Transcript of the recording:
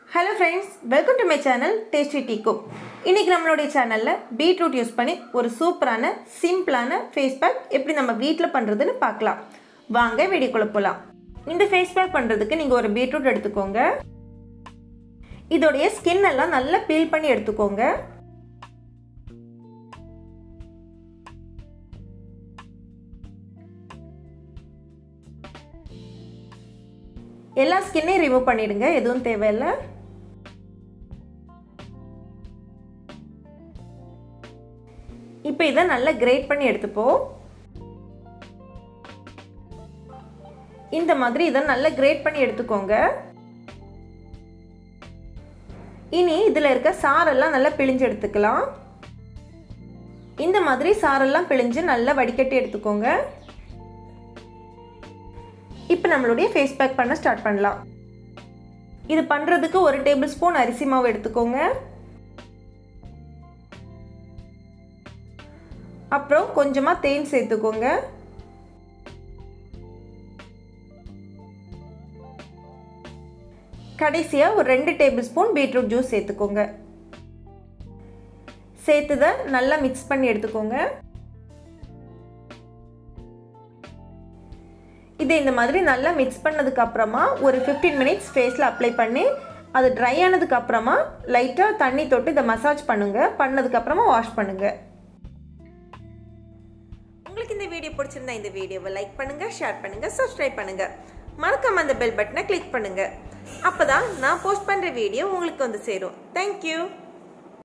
hello friends welcome to my channel tasty Deco இன்றைக்கி நம்மளுடைய சேனலில் பீட்ரூட் யூஸ் பண்ணி ஒரு சூப்பரான சிம்பிளான ஃபேஸ் பேக் எப்படி நம்ம வீட்டில் பண்ணுறதுன்னு பார்க்கலாம் வாங்க வீடியோக்குள்ளே போகலாம் இந்த ஃபேஸ் பேக் பண்ணுறதுக்கு நீங்கள் ஒரு பீட்ரூட் எடுத்துக்கோங்க இதோடைய ஸ்கின் எல்லாம் நல்லா பீல் பண்ணி எடுத்துக்கோங்க எல்லா ஸ்கின்னையும் ரிமூவ் பண்ணிடுங்க எதுவும் தேவையில்லை இப்போ இதை நல்லா கிரேட் பண்ணி எடுத்துப்போம் இந்த மாதிரி இதை நல்லா கிரேட் பண்ணி எடுத்துக்கோங்க இனி இதில் இருக்க சாரெல்லாம் நல்லா பிழிஞ்சு எடுத்துக்கலாம் இந்த மாதிரி சாரெல்லாம் பிழிஞ்சு நல்லா வடிகட்டி எடுத்துக்கோங்க இப்போ நம்மளுடைய ஃபேஸ் பேக் பண்ண ஸ்டார்ட் பண்ணலாம் இது பண்ணுறதுக்கு ஒரு டேபிள் ஸ்பூன் அரிசி மாவு எடுத்துக்கோங்க அப்புறம் கொஞ்சமாக தேன் சேர்த்துக்கோங்க கடைசியாக ஒரு ரெண்டு டேபிள் ஸ்பூன் பீட்ரூட் ஜூஸ் சேர்த்துக்கோங்க சேர்த்துதை நல்லா மிக்ஸ் பண்ணி எடுத்துக்கோங்க இதை இந்த மாதிரி நல்லா மிக்ஸ் பண்ணதுக்கு அப்புறமா ஒரு ஃபிஃப்டீன் மினிட்ஸ் ஃபேஸில் அப்ளை பண்ணி அது ட்ரை ஆனதுக்கு அப்புறமா லைட்டாக தண்ணி தொட்டு இதை மசாஜ் பண்ணுங்க பண்ணதுக்கப்புறமா வாஷ் பண்ணுங்க உங்களுக்கு இந்த வீடியோ பிடிச்சிருந்தா இந்த வீடியோவை லைக் பண்ணுங்க ஷேர் பண்ணுங்க சப்ஸ்கிரைப் பண்ணுங்க மறக்காம அந்த பெல் பட்டனை கிளிக் பண்ணுங்க அப்பதான் நான் போஸ்ட் பண்ற வீடியோ உங்களுக்கு வந்து சேரும் தேங்க்யூ